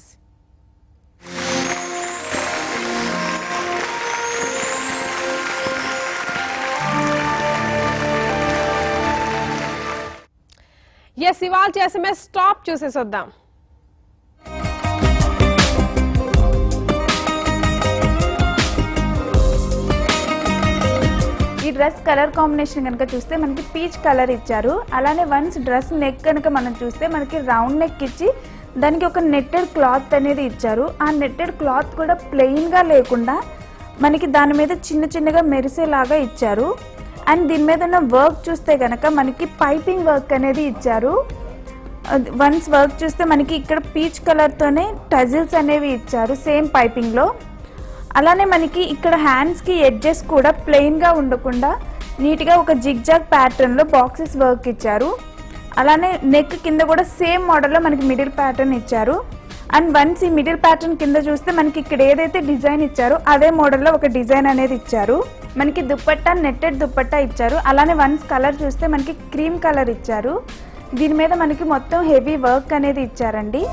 ఎస్ ఇవాళ ఎస్ఎంఎస్ స్టాప్ చూసేసి వద్దాం ఈ డ్రెస్ కలర్ కాంబినేషన్ కనుక చూస్తే మనకి పీచ్ కలర్ ఇచ్చారు అలానే వన్స్ డ్రెస్ నెక్ కనుక మనం చూస్తే మనకి రౌండ్ నెక్ ఇచ్చి దానికి ఒక నెట్టెడ్ క్లాత్ అనేది ఇచ్చారు ఆ నెట్టెడ్ క్లాత్ కూడా ప్లెయిన్గా లేకుండా మనకి దాని మీద చిన్న చిన్నగా మెరిసేలాగా ఇచ్చారు అండ్ దీని మీద ఉన్న వర్క్ చూస్తే కనుక మనకి పైపింగ్ వర్క్ అనేది ఇచ్చారు వన్స్ వర్క్ చూస్తే మనకి ఇక్కడ పీచ్ కలర్తోనే టజిల్స్ అనేవి ఇచ్చారు సేమ్ పైపింగ్లో అలానే మనకి ఇక్కడ హ్యాండ్స్కి ఎడ్జెస్ కూడా ప్లెయిన్గా ఉండకుండా నీట్గా ఒక జిగ్జాగ్ ప్యాటర్న్లో బాక్సెస్ వర్క్ ఇచ్చారు అలానే నెక్ కింద కూడా సేమ్ మోడల్లో మనకి మిడిల్ ప్యాటర్న్ ఇచ్చారు అండ్ వన్స్ ఈ మిడిల్ ప్యాటర్న్ కింద చూస్తే మనకి ఇక్కడ ఏదైతే డిజైన్ ఇచ్చారో అదే మోడల్లో ఒక డిజైన్ అనేది ఇచ్చారు మనకి దుప్పట్టా నెట్టెడ్ దుప్పట్టా ఇచ్చారు అలానే వన్స్ కలర్ చూస్తే మనకి క్రీమ్ కలర్ ఇచ్చారు దీని మీద మనకి మొత్తం హెవీ వర్క్ అనేది ఇచ్చారండి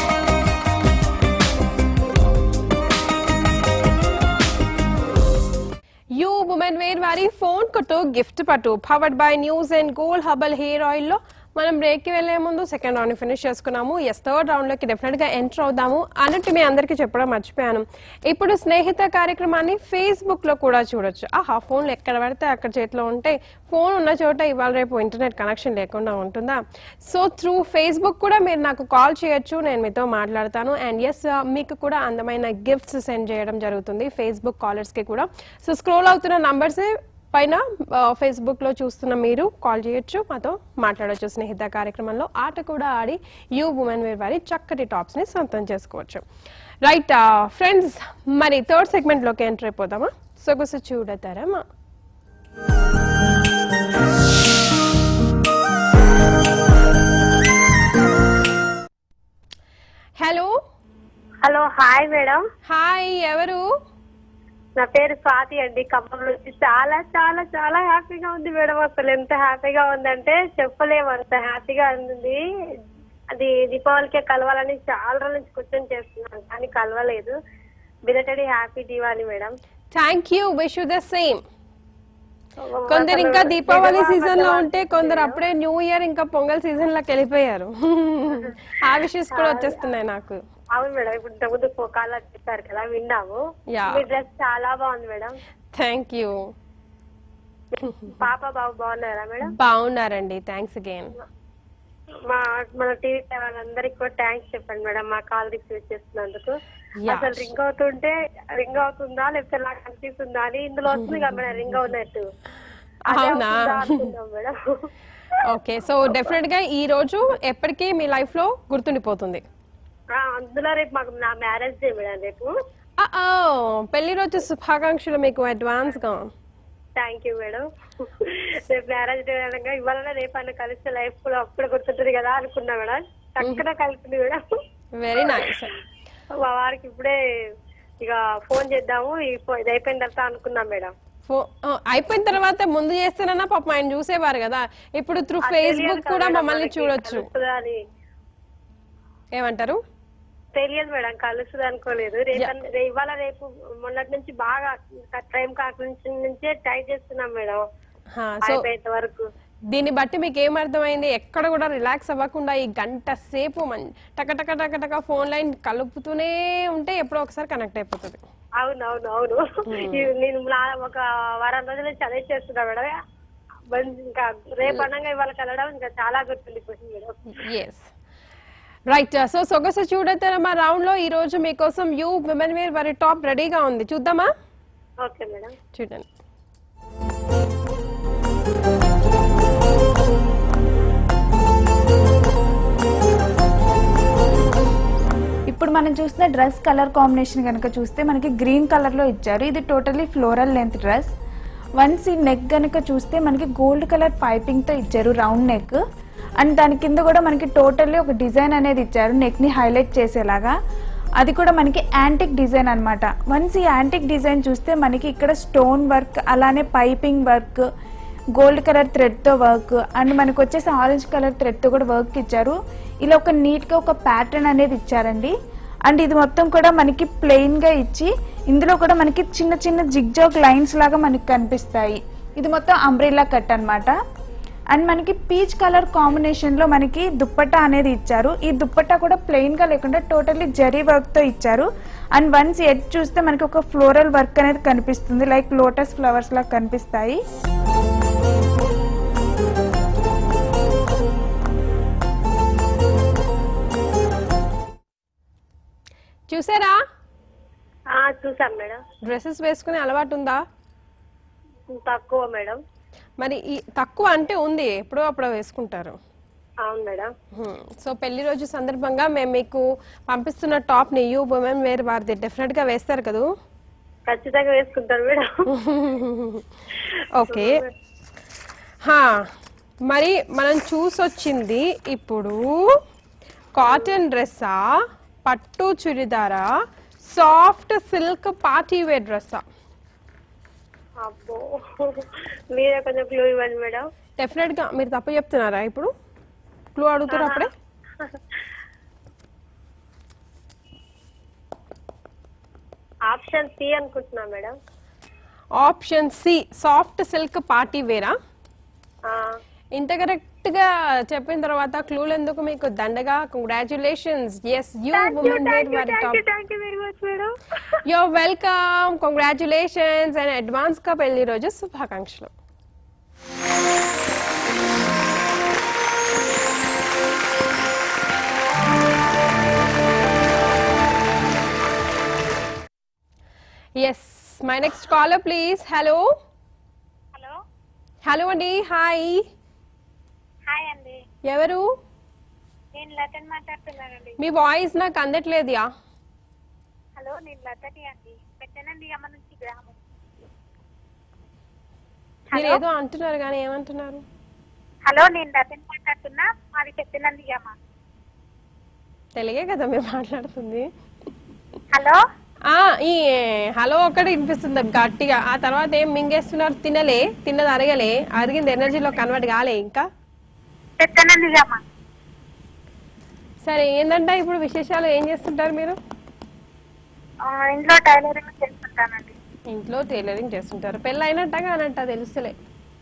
యూ ఉమెన్ వేర్ వారి ఫోన్ కొట్టు గిఫ్ట్ పట్టు powered by news and gold herbal hair oil లో మనం బ్రేక్ కి వెళ్లే ముందు సెకండ్ రౌండ్ ఫినిష్ చేసుకున్నాము ఎస్ థర్డ్ రౌండ్ లోకి డెఫినెట్ గా ఎంటర్ అవుదాము అన్నట్టు మీ అందరికీ చెప్పడం మర్చిపోయాను ఇప్పుడు స్నేహిత కార్యక్రమాన్ని ఫేస్బుక్ లో కూడా చూడొచ్చు ఆహా ఫోన్ ఎక్కడ పడితే అక్కడ చేతిలో ఉంటే ఫోన్ ఉన్న చోట ఇవాళ రేపు ఇంటర్నెట్ కనెక్షన్ లేకుండా ఉంటుందా సో త్రూ ఫేస్బుక్ కూడా మీరు నాకు కాల్ చేయొచ్చు నేను మీతో మాట్లాడతాను అండ్ ఎస్ మీకు కూడా అందమైన గిఫ్ట్స్ సెండ్ చేయడం జరుగుతుంది ఫేస్బుక్ కాలర్స్ కి కూడా సో స్క్రోల్ అవుతున్న నంబర్స్ పైన ఫేస్బుక్ లో చూస్తున్న మీరు కాల్ చేయొచ్చు మాతో మాట్లాడొచ్చు స్నేహిత కార్యక్రమంలో ఆట కూడా ఆడి యూ ఉమెన్ వేర్ వారి చక్కటి టాప్స్ ని సొంతం చేసుకోవచ్చు రైట్ ఫ్రెండ్స్ మరి థర్డ్ సెగ్మెంట్ లోకి ఎంటర్ అయిపోదామా సొగసు చూడతారమ్మా hello hello hi madam hi ఎవరు నా పేరు స్వాతి అండి ఖమ్మం నుంచి చాలా చాలా చాలా హ్యాపీగా ఉంది మేడం అసలు ఎంత హ్యాపీగా ఉందంటే చెప్పలేము అంత హ్యాపీగా ఉంది అది దీపావళికే కలవాలని చాలా రోజుల నుంచి కూర్చొని చేస్తున్నాను కానీ కలవలేదు belated happy Diwali madam thank you wish you the same కొందరు ఇంకా దీపావళి సీజన్ లో ఉంటే కొందరు అప్పుడే న్యూ ఇయర్ ఇంకా పొంగల్ సీజన్ లోకి వెళ్ళిపోయారు ఆ విషయస్ కూడా వచ్చేస్తున్నాయి నాకు అవును మేడం ఇప్పుడు ఇంతకుముందు పోకాల చెప్పారు కదా విన్నాము Yeah. మీ డ్రెస్ చాలా బాగుంది మేడం థ్యాంక్ యూ పాప బాబు బాగున్నారా మేడం బాగున్నారండి థ్యాంక్స్ అగైన్ మా మన టీవీ వాళ్ళందరికి కూడా థ్యాంక్స్ చెప్పండి మేడం మా కాల్ రిసీవ్ చేస్తున్నందుకు Yeah. అసలు రింగ్ అవుతుంటే రింగ్ అవుతుందా లేకపోతే నాకు కనిపిస్తుందా అని ఇందులో వస్తుంది కదా మేడం రింగ్ అవునట్టు అదే అవునా? అవుతుందా అనుకున్నాం మేడం ఓకే సో డెఫినెట్ గా ఈ రోజు ఎప్పటికీ మీ లైఫ్ లో గుర్తుండిపోతుంది ఆ, అందులో రేపు మాకు నా మ్యారేజ్ డే మేడం రేపు ఆ, ఆ, పెళ్లి రోజు శుభాకాంక్షలు మీకు అడ్వాన్స్ గా థ్యాంక్ యూ మేడం రేపు మ్యారేజ్ డే అనగా ఇవాళ రేపు అన్న కలిస్తే లైఫ్ కూడా అప్పుడు గుర్తుంటుంది కదా అనుకున్నా మేడం చక్కగా కలిసింది మేడం వెరీ నైస్ మా వారికి ఇప్పుడే ఇక ఫోన్ చేద్దాము ఈ ఫో- ఇది అయిపోయిన తర్వాత అనుకున్నాం మేడం అయిపోయిన తర్వాత ముందు చేస్తేనన్నా పాపం ఆయన చూసేవారు కదా ఇప్పుడు త్రూ అది ఫేస్బుక్ తెలియదు కదా కూడా మేడం మమ్మల్ని మనకి చూడొచ్చు కలుస్తుందా అని ఏమంటారు తెలియదు మేడం కలుస్తుంది అనుకోలేదు రేపు అన్న- రే- ఇవాళ రేపు మొన్నటి నుంచి బాగా టైం కాక నుంచి నుంచే ట్రై చేస్తున్నాం మేడం సో అయిపోయేంత వరకు దీన్ని బట్టి మీకు ఏమర్థమైంది ఎక్కడ కూడా రిలాక్స్ అవ్వకుండా ఈ గంట సేపు మం టక టక టక టక ఫోన్ లైన్ కలుపుతూనే ఉంటే ఎప్పుడో ఒకసారి కనెక్ట్ అయిపోతుంది అవును అవును అవును ఇది నేను లా- ఒక వారం రోజుల నుంచి అదే చేస్తున్నా మేడం మంచి ఇంకా రేపు అనగా ఇవాళ కలవడం ఇంకా చాలా గుర్తుండిపోయింది మేడం ఎస్ రైట్ సో సొగసు చూడతారా మా రౌండ్ లో ఈ రోజు మీకోసం యూ విమెన్ వేర్ వారి టాప్ రెడీగా ఉంది చూద్దామా ఓకే మేడం చూడండి ఇప్పుడు మనం చూసిన డ్రెస్ కలర్ కాంబినేషన్ కనుక చూస్తే మనకి గ్రీన్ కలర్లో ఇచ్చారు ఇది totally floral length dress once ఈ నెక్ కనుక చూస్తే మనకి గోల్డ్ కలర్ పైపింగ్తో ఇచ్చారు రౌండ్ నెక్ అండ్ దాని కింద కూడా మనకి టోటల్లీ ఒక డిజైన్ అనేది ఇచ్చారు నెక్ని హైలైట్ చేసేలాగా అది కూడా మనకి యాంటిక్ డిజైన్ అన్నమాట వన్స్ ఈ యాంటిక్ డిజైన్ చూస్తే మనకి ఇక్కడ స్టోన్ వర్క్ అలానే పైపింగ్ వర్క్ గోల్డ్ కలర్ థ్రెడ్తో వర్క్ అండ్ మనకు వచ్చేసి ఆరెంజ్ కలర్ థ్రెడ్తో కూడా వర్క్ ఇచ్చారు ఇలా ఒక నీట్గా ఒక ప్యాటర్న్ అనేది ఇచ్చారండి అండ్ ఇది మొత్తం కూడా మనకి ప్లెయిన్గా ఇచ్చి ఇందులో కూడా మనకి చిన్న చిన్న జిగ్జాగ్ లైన్స్ లాగా మనకి కనిపిస్తాయి ఇది మొత్తం అంబ్రెల్లా కట్ అన్నమాట అండ్ మనకి పీచ్ కలర్ కాంబినేషన్లో మనకి దుప్పట్టా అనేది ఇచ్చారు ఈ దుప్పట్టా కూడా ప్లెయిన్గా లేకుండా టోటల్లీ జరీ వర్క్తో ఇచ్చారు అండ్ వన్స్ ఎడ్ చూస్తే మనకి ఒక ఫ్లోరల్ వర్క్ అనేది కనిపిస్తుంది లైక్ లోటస్ ఫ్లవర్స్ లాగా కనిపిస్తాయి చూసారా ఆ, చూసాం మేడం డ్రెస్సెస్ వేసుకునే అలవాటు ఉందా తక్కువ మేడం మరి ఈ తక్కువ అంటే ఉంది ఎప్పుడో అప్పుడో వేసుకుంటారు అవును మేడం హ్మ్. సో పెళ్లి రోజు సందర్భంగా మేము మీకు పంపిస్తున్న టాప్ ని యూ ఉమెన్ వేర్ వారిది డెఫినెట్ గా వేస్తారు కదా ఖచ్చితంగా వేసుకుంటాను మేడం ఓకే హా మరి మనం చూసొచ్చింది ఇప్పుడు కాటన్ డ్రెస్సా పట్టు చురిదారా సాఫ్ట్ సిల్క్ పార్టీ వేర్ డ్రెస్సా అబ్బో మీరే కొంచెం క్లూ ఇవ్వండి మేడం డెఫినెట్ గా మీరు తప్పు చెప్తున్నారా ఇప్పుడు క్లూ అడుగుతారు అప్పుడే ఆప్షన్ సి అనుకుంటున్నా madam option C soft silk party వేరా ఆ, ఇంత కరెక్ట్ గా చెప్పిన తర్వాత క్లూలు ఎందుకు మీకు దండగా congratulations yes you thank you, women thank wear you, వారి thank top you, thank you very much, madam your welcome congratulations and advance గా పెళ్లి రోజు శుభాకాంక్షలు yes my next caller please hello hello hello అండి హాయ్ హాయ్ అండి ఎవరు నేను లతన్ మాట్లాడుతున్నానండి మీ వాయిస్ నాకు అందట్లేదు యా హలో నేను లతని అండి పెట్టనండి అమ్మ నుంచి గ్రామం మీరు ఏదో అంటున్నారు కానీ ఏమంటున్నారు హలో నేను లతన్ మాట్లాడుతున్నా మాది పెట్టనండి అమ్మ తెలుగే కదా మీరు మాట్లాడుతుంది హలో ఆ ఈ హలో ఒక్కటి వినిపిస్తుంది గట్టిగా ఆ తర్వాత ఏం మింగేస్తున్నారు తినలే తిన్నది అరగలే అరిగింది ఎనర్జీలో కన్వర్ట్ కాలే ఇంకా పెట్టనండి అమ్మ సరే ఏంటంటే ఇప్పుడు విశేషాలు ఏం చేస్తుంటారు మీరు ఇంట్లో టైలరింగ్ చేసుకుంటానండి ఇంట్లో టైలరింగ్ చేస్తుంటారు పెళ్ళి అయినట్ట కానట్ట తెలుస్తలే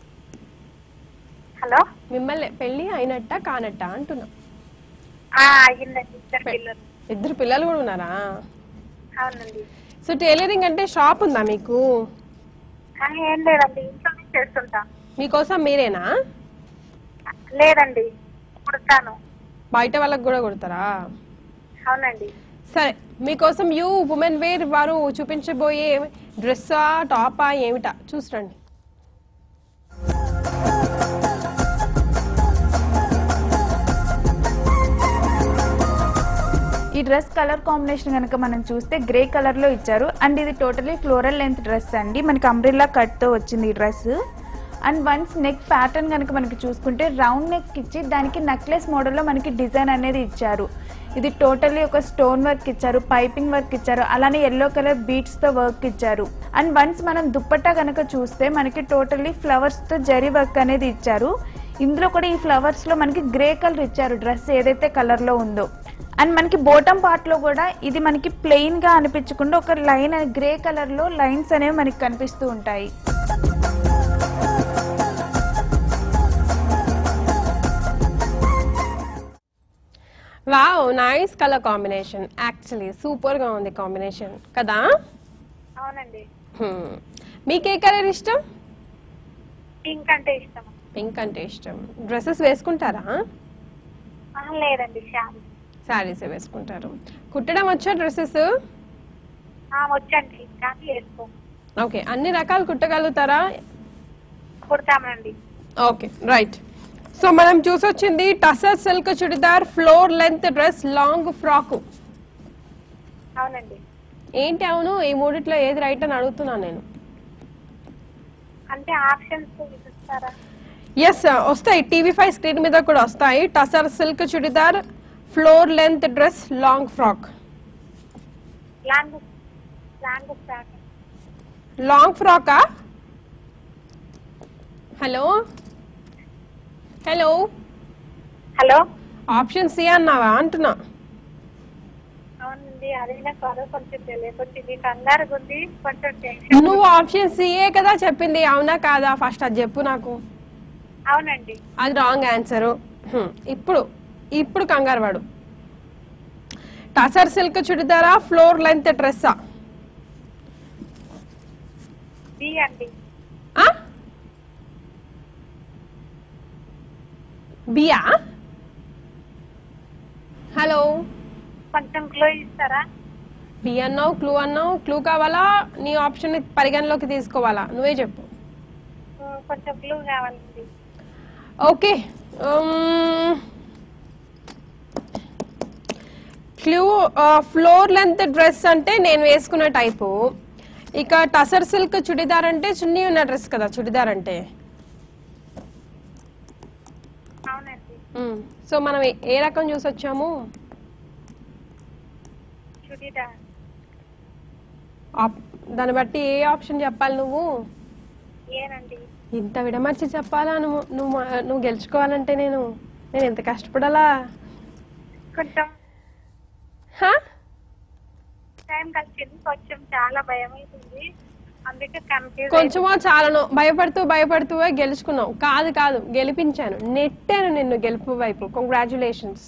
హలో మిమ్మల్ని పెళ్ళి అయినట్ట కానట్ట అంటున్నా అయ్యిందండి ఇద్దరు పిల్లలు ఇద్దరు పిల్లలు కూడా ఉన్నారా అవునండి సో టైలరింగ్ అంటే షాప్ ఉందా మీకు ఆ, ఏం లేదండి ఇంట్లోనే చేస్తుంటా మీకోసం మీరేనా లేదండి కుడతాను బయట వాళ్ళకి కూడా కుడతారా అవునండి సరే మీకోసం యూ ఉమెన్ వేర్ వారు చూపించబోయే డ్రెస్సా టాపా ఏమిటా చూసిరండి ఈ డ్రెస్ కలర్ కాంబినేషన్ కనుక మనం చూస్తే గ్రే కలర్ లో ఇచ్చారు అండ్ ఇది టోటలీ ఫ్లోరల్ లెంత్ డ్రెస్ అండి మనకి అంబ్రిల్లా కట్ తో వచ్చింది ఈ dress and once neck pattern కనుక మనకి చూసుకుంటే రౌండ్ నెక్ ఇచ్చి దానికి నెక్లెస్ మోడల్లో మనకి డిజైన్ అనేది ఇచ్చారు ఇది టోటలీ ఒక స్టోన్ వర్క్ ఇచ్చారు పైపింగ్ వర్క్ ఇచ్చారు అలానే ఎల్లో కలర్ బీట్స్ తో వర్క్ ఇచ్చారు అండ్ వన్స్ మనం దుప్పట్టా కనుక చూస్తే మనకి టోటలీ ఫ్లవర్స్ తో జరీ వర్క్ అనేది ఇచ్చారు ఇందులో కూడా ఈ ఫ్లవర్స్ లో మనకి గ్రే కలర్ ఇచ్చారు డ్రెస్ ఏదైతే కలర్ లో ఉందో అండ్ మనకి బోటమ్ పార్ట్ లో కూడా ఇది మనకి ప్లెయిన్ గా అనిపించకుండా ఒక లైన్ గ్రే కలర్ లో లైన్స్ అనేవి మనకి కనిపిస్తూ ఉంటాయి wow nice colour combination actually super గా ఉంది కాంబినేషన్ కదా అవునండి Hmm. మీకు ఏ కలర్ ఇష్టం పింక్ అంటే ఇష్టం పింక్ అంటే ఇష్టం డ్రెస్సెస్ వేసుకుంటారా ఆహా, లేదండి శారీ శారీస్ వేసుకుంటారు కుట్టడం వచ్చా డ్రెస్సెస్ వచ్చండి కానీ వేసుకో ఓకే అన్ని రకాలు కుట్టగలుగుతారా కుడతామండి ఓకే రైట్ సో మనం చూసొచ్చింది tussar silk churidar floor length dress long frock అవునండి ఏంటి అవును ఈ మూడిట్లో ఏది రైట్ అని అడుగుతున్నాను నేను అంటే ఆప్షన్స్ ఇస్తారా ఎస్ వస్తాయి టీవీ ఫైవ్ స్క్రీన్ మీద కూడా వస్తాయి tussar silk churidar floor length dress long frock long long frock long ఫ్రాకా hello hello hello option C అన్నావా అంటున్నా అవునండి అదే నాకు అదో కొంచెం తెలియకొచ్చింది కంగారుగా ఉంది కొంచెం టెన్షన్ నువ్వు ఆప్షన్ సిఏ కదా చెప్పింది అవునా కాదా ఫస్ట్ అది చెప్పు నాకు అవునండి అది రాంగ్ ఆన్సర్ ఇప్పుడు ఇప్పుడు కంగారు పడు టసర్ సిల్క్ చుడిదారా ఫ్లోర్ లెంత్ డ్రెస్సా బి అండి బియా హలో కొంచెం క్లో ఇస్తారా బి అన్నావు క్లూ అన్నావు క్లూ కావాలా నీ ఆప్షన్ పరిగణలోకి తీసుకోవాలా నువ్వే చెప్పు ఉమ్, కొంచెం క్లూ కావాలండి okay clue floor length dress అంటే నేను వేసుకున్న టైపు ఇక టసర్ సిల్క్ చుడిదార్ అంటే చున్నీ ఉన్న డ్రెస్ కదా చుడిదార్ అంటే అవునండి సో మనం ఏ- ఏ రకం చూసి వచ్చాము చుడీదార్ ఆప్- దాన్ని బట్టి ఏ ఆప్షన్ చెప్పాలి నువ్వు ఏనండి ఇంత విడమర్చి చెప్పాలా నువ్వు నువ్వు మా- నువ్వు గెలుచుకోవాలంటే నేను నేను ఎంత కష్టపడాలా కొంచెం హా? టైం కలిసింది కొంచెం చాలా భయం అవుతుంది అందుకే కన్ఫ్యూజ్ కొంచెమో చాలను భయపడుతూ భయపడుతూ గెలుచుకున్నావు కాదు కాదు గెలిపించాను నెట్టాను నిన్ను గెలుపు వైపు కంగ్రాచులేషన్స్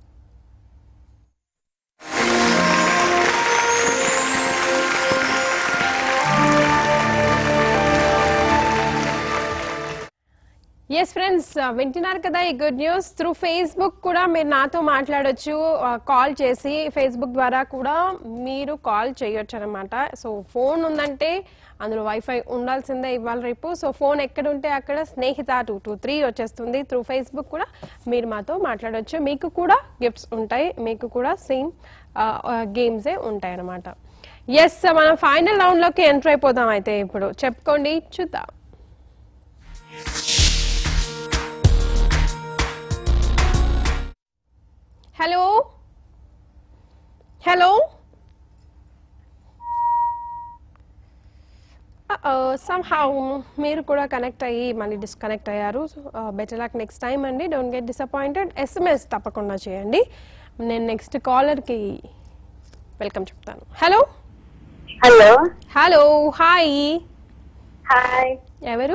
ఎస్ ఫ్రెండ్స్ వింటున్నారు కదా ఈ గుడ్ న్యూస్ త్రూ ఫేస్బుక్ కూడా మీరు నాతో మాట్లాడొచ్చు కాల్ చేసి ఫేస్బుక్ ద్వారా కూడా మీరు కాల్ చేయొచ్చు అనమాట సో ఫోన్ ఉందంటే అందులో వైఫై ఉండాల్సిందే ఇవాళ రేపు సో ఫోన్ ఎక్కడ ఉంటే అక్కడ స్నేహిత టూ టూ త్రీ వచ్చేస్తుంది త్రూ ఫేస్బుక్ కూడా మీరు మాతో మాట్లాడొచ్చు మీకు కూడా గిఫ్ట్స్ ఉంటాయి మీకు కూడా సేమ్ గేమ్సే ఉంటాయి అనమాట ఎస్ మనం ఫైనల్ రౌండ్లోకి ఎంటర్ అయిపోదాం అయితే ఇప్పుడు చెప్పుకోండి చూద్దాం హలో హలో సమ్హౌ మీరు కూడా కనెక్ట్ అయ్యి మళ్ళీ డిస్కనెక్ట్ అయ్యారు బెటర్ లాక్ నెక్స్ట్ టైం అండి డోంట్ గెట్ డిసప్పాయింటెడ్ ఎస్ఎంఎస్ తప్పకుండా చేయండి నేను నెక్స్ట్ కాలర్కి వెల్కమ్ చెప్తాను hello hello hello hi hi ఎవరు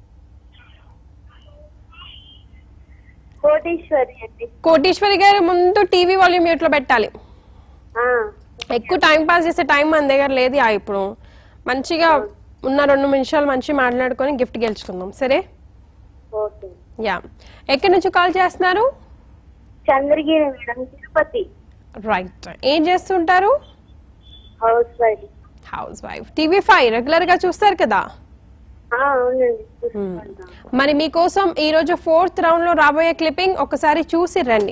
కోటేశ్వరి అండి కోటీశ్వరి గారు ముందు టీవీ వాల్యూమ్ మ్యూట్లో పెట్టాలి ఆ, ఎక్కువ టైం పాస్ చేసే టైం మన దగ్గర లేదు యా ఇప్పుడు మంచిగా ఉన్న రెండు నిమిషాలు మంచి మాట్లాడుకొని గిఫ్ట్ గెలుచుకుందాం సరే ఓకే యా ఎక్కడి నుంచి కాల్ చేస్తున్నారు చంద్రగిరి మేడం తిరుపతి రైట్ ఏం చేస్తుంటారు house wife house wife TV five regular గా చూస్తారు కదా ఆ, అవునండి చూసుకుంటాం మరి మీకోసం ఈ రోజు ఫోర్త్ రౌండ్ లో రాబోయే క్లిప్పింగ్ ఒకసారి చూసి రండి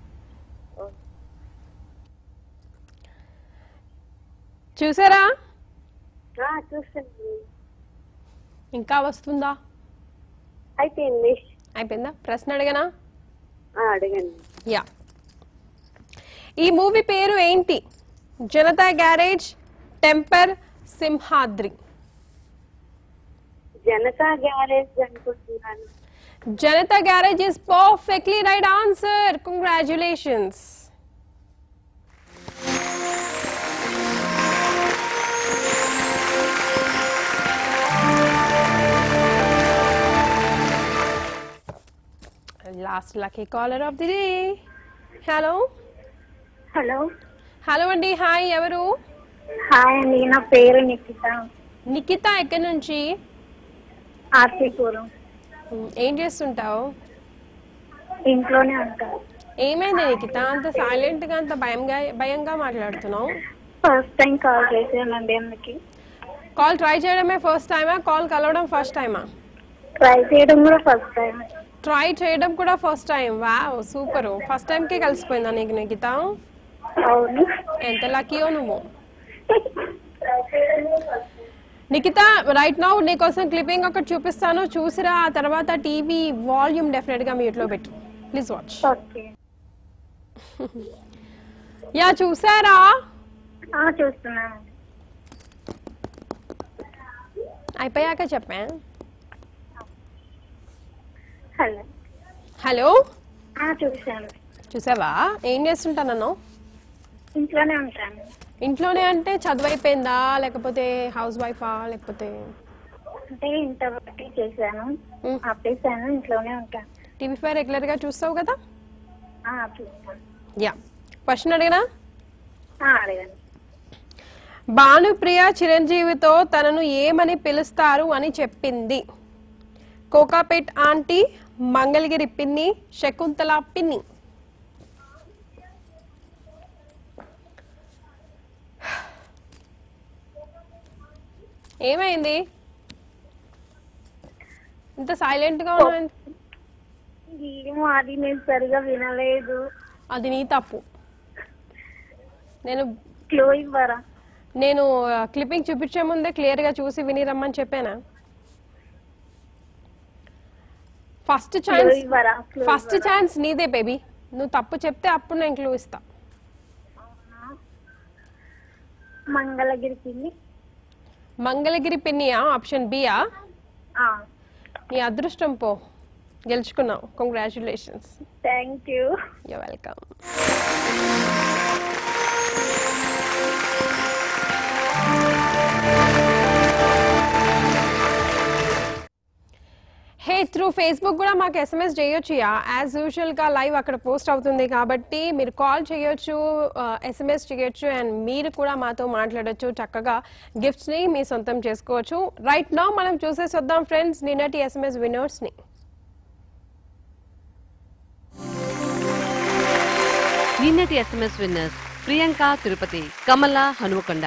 చూసారా ఆ, చూస్తాను ఇంకా వస్తుందా అయిపోయింది అయిపోయిందా ప్రశ్న అడిగనా ఆ, అడగండి యా ఈ మూవీ పేరు ఏంటి Janatha Garage Temper Simhadri Janatha Garage అనుకుంటున్నాను Janatha Garage is perfectly right answer congratulations last lucky caller of the day hello hello hello అండి హాయ్ ఎవరు హాయ్ అండి నా పేరు నిఖిత నిఖిత ఎక్కడి నుంచి ఆర్సీపురం ఉమ్, ఏం చేస్తుంటావు ఇంట్లోనే ఉంటాను ఏమైంది నిఖిత అంత సైలెంట్ గా అంత భయంగా భయంగా మాట్లాడుతున్నావు ఫస్ట్ టైం కాల్ చేశానండి అందుకే కాల్ ట్రై చేయడమే ఫస్ట్ టైమా కాల్ కలవడం ఫస్ట్ టైమా ట్రై చేయడం కూడా ఫస్ట్ టైం ట్రై చేయడం కూడా ఫస్ట్ టైం వా సూపర్ ఫస్ట్ టైంకే కలిసిపోయిందా నీకు నిఖిత అవును ఎంత లక్కీయో నువ్వు నిఖిత రైట్ నౌ నీకోసం క్లిప్పింగ్ ఒకటి చూపిస్తాను చూసిరా ఆ తర్వాత టీవీ వాల్యూమ్ డెఫినెట్ గా మ్యూట్ లో పెట్టు ప్లీజ్ వాచ్ ఓకే యా చూసారా ఆ, చూస్తున్నాను అయిపోయాక చెప్పా హలో హలో ఆ, చూశాను చూసావా ఏం చేస్తుంటానన్నావు ఇంట్లోనే ఉంటాను ఇంట్లోనే అంటే చదువు అయిపోయిందా లేకపోతే హౌస్ వైఫా లేకపోతే అంటే ఇంటర్ వరకు చేశాను మ్. ఆపేసాను ఇంట్లోనే ఉంటాను టీవీ ఫైవ్ రెగ్యులర్ గా చూస్తావు కదా ఆ, చూస్తాను యా క్వశ్చన్ అడిగినా ఆ, అడగండి భానుప్రియ చిరంజీవితో తనను ఏమని పిలుస్తారు అని చెప్పింది కోకాపేట్ ఆంటీ మంగళగిరి పిన్ని శకుంతల పిన్ని ఏమైంది ఇంత సైలెంట్ గా ఉన్నావు ఏమో అది నేను సరిగా వినలేదు అది నీ తప్పు నేను క్లో ఇవ్వరా నేను క్లిప్పింగ్ చూపించే ముందే క్లియర్ గా చూసి విని రమ్మని చెప్పానా ఫస్ట్ క్లో ఛాన్స్ ఇవ్వరా క్లో ఫస్ట్ ఛాన్స్ నీదే బేబీ నువ్వు తప్పు చెప్తే అప్పుడు నేను క్లూ ఇస్తా మంగళగిరి పిల్లి మంగళగిరి పిన్నియా ఆప్షన్ బియా ఆ, నీ అదృష్టం పో గెలుచుకున్నావు congratulations thank you you welcome hey through Facebook కూడా మాకు ఎస్ఎంఎస్ చేయొచ్చు యా యాజ్ యూజువల్గా లైవ్ అక్కడ పోస్ట్ అవుతుంది కాబట్టి మీరు కాల్ చేయొచ్చు ఎస్ఎంఎస్ చేయొచ్చు అండ్ మీరు కూడా మాతో మాట్లాడొచ్చు చక్కగా గిఫ్ట్స్ని మీ సొంతం చేసుకోవచ్చు రైట్ నా మనం చూసేసి వద్దాం ఫ్రెండ్స్ నిన్నటి ఎస్ఎంఎస్ వినర్స్ని నిన్నటి SMS winners Priyanka Tirupati Kamala Hanumakonda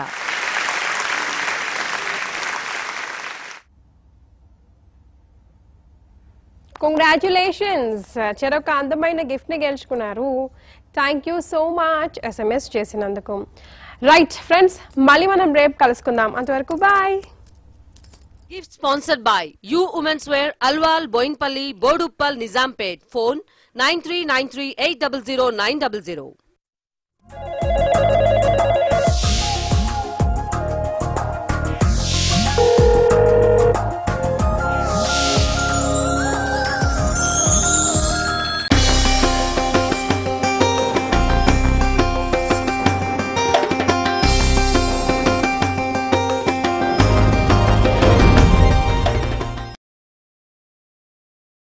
congratulations చెరొక అందమైన గిఫ్ట్ని గెలుచుకున్నారు thank you so much SMS చేసినందుకు రైట్ ఫ్రెండ్స్ మళ్ళీ మనం రేపు కలుసుకుందాం అంతవరకు bye gift sponsored by U women's wear Alwal Boinpally Boduppal Nizampet phone nine three nine three eight double zero nine double zero